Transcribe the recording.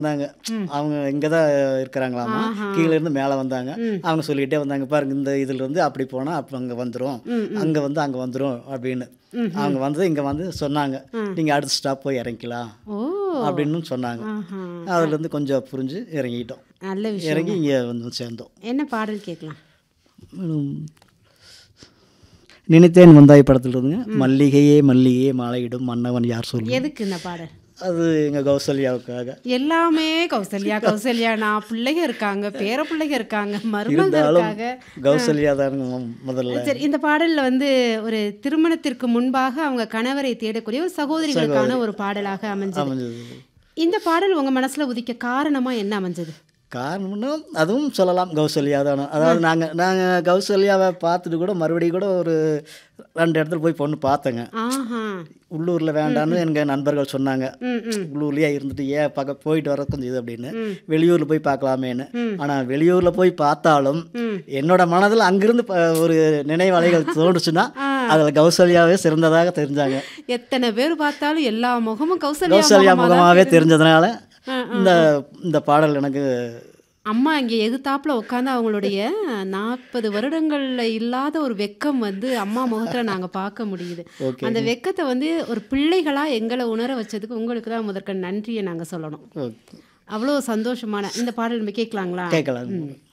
வந்தாங்க அவங்க இங்கே தான் இருக்கிறாங்களாமா ஆஹா. கீழே இருந்து மேலே வந்தாங்க ம். அவங்க சொல்லிக்கிட்டே வந்தாங்க பாருங்க இந்த இதுல இருந்து அப்படி போனால் அப்போ அங்கே வந்துடும் ம், ம். அங்கே வந்து அங்கே வந்துடும் அப்படின்னு ம்ஹும். அவங்க வந்து இங்கே வந்து சொன்னாங்க ம். நீங்கள் அடுத்த ஸ்டாப் போய் இறங்கிக்கலாம் ஓ அப்படின்னு சொன்னாங்க ஆஹா. அதுலேருந்து கொஞ்சம் புரிஞ்சு இறங்கிட்டோம் நல்ல விஷயம் இறங்கி இங்கே வந்து சேர்ந்தோம் என்ன பாடல் கேட்கலாம் மேடம், நினைத்தேன் வந்தாய் படத்துல இருந்துங்க மல்லிகையே மல்லிகையே மாலையிடும் மன்னவன் யார் சொல்லு எதுக்கு இந்த பாடல் அது எங்கள் கௌசல்யாவுக்காக எல்லாமே கௌசல்யா கௌசல்யா நான் பிள்ளைங்க இருக்காங்க பேர பிள்ளைங்க இருக்காங்க மருமக இருந்தாலும் இருக்காங்க கௌசல்யா தானுங்க மொ- முதல்ல சரி இந்த பாடல்ல வந்து ஒரு திருமணத்திற்கு முன்பாக அவங்க கணவரை தேடக்கூடிய ஒரு சகோதரிகளுக்கான ஒரு பாடலாக அமைஞ்சது அமைஞ்சது இந்த பாடல் உங்க மனசுல உதிக்க காரணமா என்ன அமைஞ்சது காரணம்னா அதுவும் சொல்லலாம் கௌசல்யா தானே அதாவது நாங்கள் நாங்கள் கௌசல்யாவை பார்த்துட்டு கூட மறுபடியும் கூட ஒரு ரெண்டு இடத்துல போய் பொண்ணு பார்த்தேங்க ஆஹா உள்ளூரில் வேண்டான்னு எங்கள் நண்பர்கள் சொன்னாங்க ம் ம் உள்ளூர்லேயே இருந்துட்டு ஏன் பார்க்க போயிட்டு வர கொஞ்சம் இது அப்படின்னு ம். வெளியூரில் போய் பார்க்கலாமேன்னு ம். ஆனால் வெளியூரில் போய் பார்த்தாலும் ம் என்னோட மனதில் அங்கிருந்து ப- ஒரு நினைவலைகள் தோணுச்சுன்னா ஆ. அதில் கௌசல்யாவே சிறந்ததாக தெரிஞ்சாங்க எத்தனை பேர் பார்த்தாலும் எல்லா முகமும் கௌசல்யா கௌசல்யா முகமா தான் முகமாகவே தெரியுது. தெரிஞ்சதுனால ஆ, ஆ. இந்த இந்த பாடல் எனக்கு அம்மா இங்கே எதிர்த்தாப்புல உட்காந்து அவங்களுடைய நாற்பது வருடங்கள்ல இல்லாத ஒரு வெக்கம் வந்து அம்மா முகத்துல நாங்க பார்க்க முடியுது ஓகே அந்த வெக்கத்தை வந்து ஒரு பிள்ளைகளா எங்களை உணர வச்சதுக்கு உங்களுக்கு தான் முதற்க நன்றியை நாங்க சொல்லணும் ஓகே அவ்வளோ சந்தோஷமான இந்த பாடல் நம்ம கேட்கலாங்களா கேட்கலாம்